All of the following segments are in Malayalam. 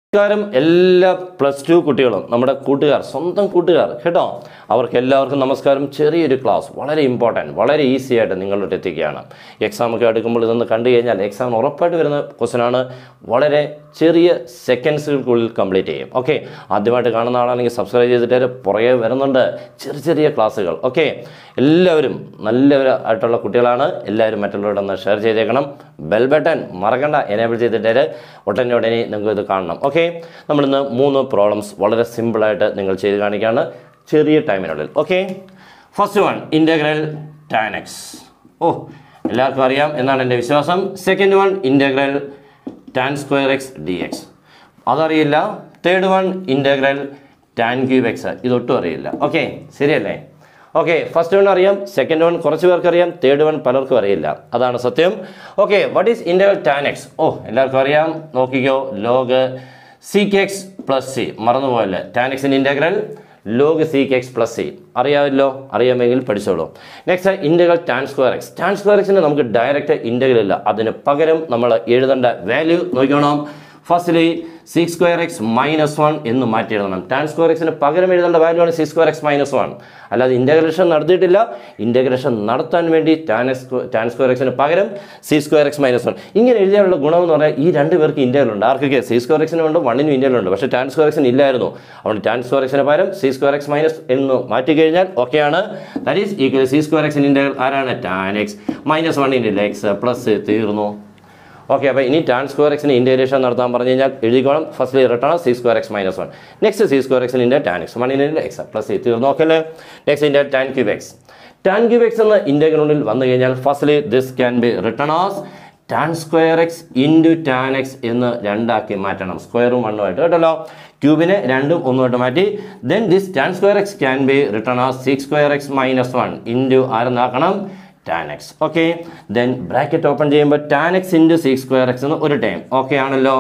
നമസ്കാരം എല്ലാ പ്ലസ് ടു കുട്ടികളും നമ്മുടെ കൂട്ടുകാർ സ്വന്തം കൂട്ടുകാർ കേട്ടോ അവർക്ക് എല്ലാവർക്കും നമസ്കാരം ചെറിയൊരു ക്ലാസ് വളരെ ഇമ്പോർട്ടൻറ്റ് വളരെ ഈസി ആയിട്ട് നിങ്ങളിലോട്ട് എത്തിക്കുകയാണ് എക്സാം ഒക്കെ എടുക്കുമ്പോൾ ഇതൊന്ന് കണ്ടു കഴിഞ്ഞാൽ എക്സാം ഉറപ്പായിട്ട് വരുന്ന ക്വസ്റ്റൻ ആണ് വളരെ ചെറിയ സെക്കൻഡ്സുകൾക്കുള്ളിൽ കംപ്ലീറ്റ് ചെയ്യും ഓക്കെ ആദ്യമായിട്ട് കാണുന്ന ആളാണെങ്കിൽ സബ്സ്ക്രൈബ് ചെയ്തിട്ട് പുറകെ വരുന്നുണ്ട് ചെറിയ ചെറിയ ക്ലാസ്സുകൾ ഓക്കെ എല്ലാവരും നല്ലവരായിട്ടുള്ള കുട്ടികളാണ് എല്ലാവരും മറ്റുള്ളവരോടൊന്ന് ഷെയർ ചെയ്തേക്കണം ബെൽ ബട്ടൺ മറക്കണ്ട എനേബിൾ ചെയ്തിട്ട് ഉടനെ ഉടനെ നിങ്ങൾക്ക് ഇത് കാണണം ഓക്കെ നമ്മളിന്ന് മൂന്ന് പ്രോബ്ലംസ് വളരെ സിമ്പിളായിട്ട് നിങ്ങൾ ചെയ്ത് കാണിക്കുകയാണ് ചെറിയ ടൈമിനുള്ളിൽ okay first one integral tan x ഓ എല്ലാവർക്കും അറിയാം എന്നാണ് എൻ്റെ വിശ്വാസം second one integral tan square x d x അതറിയില്ല third one integral tan cube x ഇതൊട്ടും അറിയില്ല ഓക്കെ ശരിയല്ലേ ഓക്കെ ഫസ്റ്റ് വൺ അറിയാം സെക്കൻഡ് വൺ കുറച്ച് പേർക്ക് അറിയാം തേർഡ് വൺ പലർക്കും അറിയില്ല അതാണ് സത്യം okay what is integral tan x ഓ എല്ലാവർക്കും അറിയാം നോക്കിക്കോ log sec x plus c മറന്നുപോയല്ലേ ടാൻ എക്സിൻ്റെ integral log sec x plus c അറിയാമല്ലോ അറിയാമെങ്കിൽ പഠിച്ചോളൂ next integral tan square x tan square എക്സിന് നമുക്ക് ഡയറക്റ്റ് ഇൻ്റഗ്രൽ ഇല്ല അതിന് പകരം നമ്മൾ എഴുതേണ്ട വാല്യൂ നോക്കണം firstly sec square x minus one എന്ന് മാറ്റി എഴുതണം ടാൻ സ്ക്വയർ എക്സിന് പകരം എഴുതേണ്ട വാല്യൂ ആണ് sec square x minus one അല്ലാതെ ഇൻ്റഗ്രേഷൻ നടത്തിയിട്ടില്ല ഇൻ്റഗ്രേഷൻ നടത്താൻ വേണ്ടി ടാൻ എക്സ് ടാൻ സ്ക്വയർ എക്സിന് പകരം sec square x minus one ഇങ്ങനെ എഴുതിയാലുള്ള ഗുണമെന്ന് പറഞ്ഞാൽ ഈ രണ്ട് പേർക്ക് ഇൻ്റഗ്രൽ ഉണ്ട് ആർക്കൊക്കെ സി സ്ക്വയർ എക്സിന് ഉണ്ട് വണ്ണിനും ഇൻ്റഗ്രൽ ഉണ്ട് പക്ഷേ ടാൻ സ്ക്വയർ എക്സിന് ഇല്ലായിരുന്നു അതുകൊണ്ട് ടാൻ സ്ക്വയർ എക്സിന് പകരം സി സ്ക്വയർ എക്സ് മൈനസ് എന്ന് മാറ്റി കഴിഞ്ഞാൽ ഓക്കെയാണ് that is equal sec square എക്സിന് ഇൻ്റഗ്രൽ ആരാണ് ടാൻ എക്സ് മൈനസ് വണ്ണിൻ്റെ എക്സ് പ്ലസ് തീർന്നു ഓക്കെ അപ്പോൾ ഇനി ടാൻ സ്ക്വയർ എക്സിന് ഇൻറ്റഗ്രേഷൻ നടത്താൻ പറഞ്ഞു കഴിഞ്ഞാൽ എഴുതിക്കോണം first written sec square x minus one next sec square എക്സിന് int tan x one int x plus c തീർന്നു ഓക്കെ അല്ലേ next int tan cube x tan cube x എന്ന ഇൻ്റഗ്രലിൽ വന്നു കഴിഞ്ഞാൽ firstly this can be written as tan square x into tan x എന്ന് രണ്ടാക്കി മാറ്റണം സ്ക്വയറും വണ്ണുമായിട്ട് കേട്ടല്ലോ ക്യൂബിനെ രണ്ടും ഒന്നുമായിട്ട് മാറ്റി then this tan square x can be written as sec square x minus one into ആരെന്നാക്കണം tan x okay then bracket open ചെയ്യുമ്പോൾ tan x into sec square x എന്ന് ഒരു ടൈം ഓക്കെ ആണല്ലോ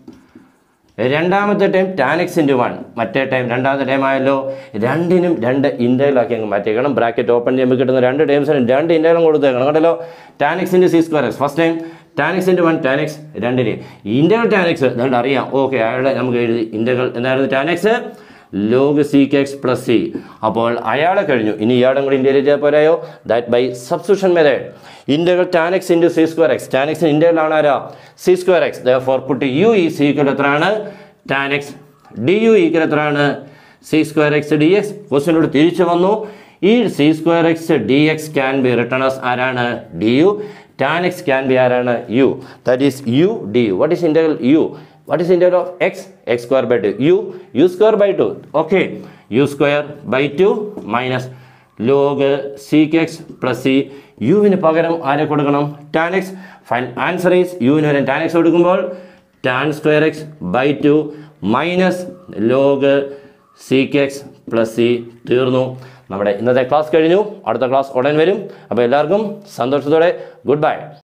രണ്ടാമത്തെ time tan x into one മറ്റേ ടൈം രണ്ടാമത്തെ ടൈം ആയല്ലോ രണ്ടിനും രണ്ട് ഇൻ്റഗ്രലാക്കി അങ്ങ് മാറ്റിയേക്കണം ബ്രാക്കറ്റ് ഓപ്പൺ ചെയ്യുമ്പോൾ കിട്ടുന്ന രണ്ട് ടൈംസിനും രണ്ട് ഇൻ്റഗ്രലും കൊടുത്തേക്കണം കണ്ടല്ലോ tan x into sec square x first time tan x into one tan x രണ്ടിന് ഇൻ്റഗ്രൽ ടാൻ എക്സ് അതുകൊണ്ട് അറിയാം ഓക്കെ അയാളുടെ നമുക്ക് എഴുതി ഇൻ്റഗ്രൽ എന്തായിരുന്നു tan x log sec x plus c അപ്പോൾ അയാളെ കഴിഞ്ഞു ഇനി ഇയാളും കൂടി ഇൻ്റഗ്രേറ്റ് ചെയ്താൽ പോരായോ that by substitution method integral tan x into sec square x tan എക്സിന് ഇൻ്റഗ്രൽ ആണ് ആരാ sec square x for put u ഈ സീക്വൽ എത്രയാണ് tan x d u equal എത്രയാണ് sec square x d x ക്വസ്റ്റിനോട് തിരിച്ചു വന്നു ഈ sec square x d x can be written as ആരാണ് d u tan x can be ആരാണ് u that is u d u what is integral u what is integral of x x square by 2 u u square by 2 okay u square by 2 minus log sec x plus c യുവിന് പകരം ആരെ കൊടുക്കണം tan x fine answer is യുവിന് വരെ ടാൻ എക്സ് കൊടുക്കുമ്പോൾ tan square x by two minus log sec x plus c തീർന്നു നമ്മുടെ ഇന്നത്തെ ക്ലാസ് കഴിഞ്ഞു അടുത്ത ക്ലാസ് ഉടൻ വരും അപ്പോൾ എല്ലാവർക്കും സന്തോഷത്തോടെ ഗുഡ് ബൈ